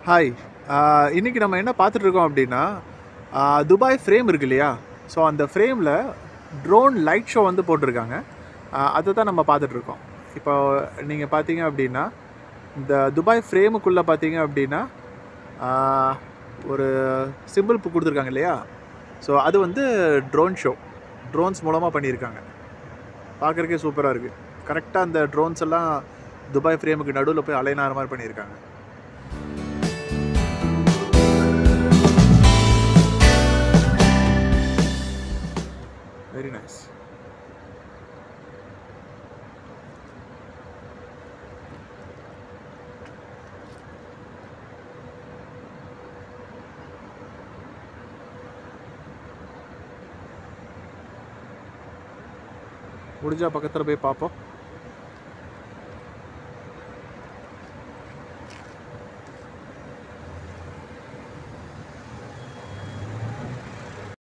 hi இன்றைக்கி நம்ம என்ன பார்த்துட்டு இருக்கோம் அப்படின்னா ஆஹ் துபாய் ஃப்ரேம் இருக்கு இல்லையா ஸோ அந்த ஃப்ரேமில் ட்ரோன் லைட் ஷோ வந்து போட்டிருக்காங்க ஆஹ் அதை தான் நம்ம பார்த்துட்டு இருக்கோம் இப்போ நீங்கள் பார்த்தீங்க அப்படின்னா இந்த துபாய் ஃப்ரேமுக்குள்ளே பார்த்தீங்க அப்படின்னா ஆஹ் ஒரு சிம்பிள் கொடுத்துருக்காங்க இல்லையா ஸோ அது வந்து ட்ரோன் ஷோ ட்ரோன்ஸ் மூலமாக பண்ணியிருக்காங்க பார்க்குறக்கே சூப்பராக இருக்குது கரெக்டாக அந்த ட்ரோன்ஸ் எல்லாம் துபாய் ஃப்ரேமுக்கு நடுவில் போய் அலைனார மாதிரி பண்ணியிருக்காங்க வெரி நைஸ் முடிஞ்சா பக்கத்தில் போய் பார்ப்போம்